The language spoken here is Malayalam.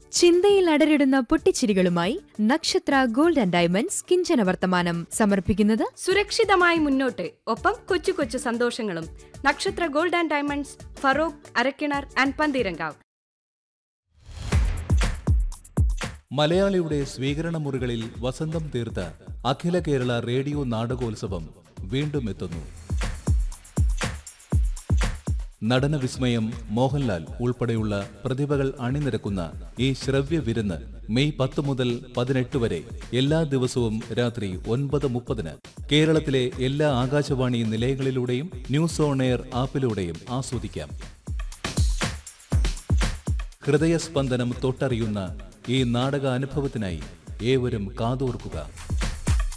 ചിന്തയിൽ അടരിടുന്ന പൊട്ടിച്ചിരികളുമായി നക്ഷത്ര ഗോൾഡ് ആൻഡ് ഡയമണ്ട്സ് കിഞ്ചന വർത്തമാനം സമർപ്പിക്കുന്നത് സുരക്ഷിതമായി മുന്നോട്ട് ഒപ്പം കൊച്ചു കൊച്ചു സന്തോഷങ്ങളും Nakshatra gold and diamonds Feroke Arakkinar and Pantheerankavu മലയാളിയുടെ സ്വീകരണ മുറികളിൽ വസന്തം തീർത്ത അഖില കേരള റേഡിയോ നാടകോത്സവം വീണ്ടും എത്തുന്നു നടന വിസ്മയം മോഹൻലാൽ ഉൾപ്പെടെയുള്ള പ്രതിഭകൾ അണിനിരക്കുന്ന ഈ ശ്രവ്യ വിരുന്ന് മെയ് പത്ത് മുതൽ പതിനെട്ട് വരെ എല്ലാ ദിവസവും രാത്രി ഒൻപത് മുപ്പതിന് കേരളത്തിലെ എല്ലാ ആകാശവാണി നിലയങ്ങളിലൂടെയും ന്യൂസ് ഓൺ എയർ ആപ്പിലൂടെയും ആസ്വദിക്കാം ഹൃദയസ്പന്ദനം തൊട്ടറിയുന്ന ഈ നാടക അനുഭവത്തിനായി ഏവരും കാതോർക്കുക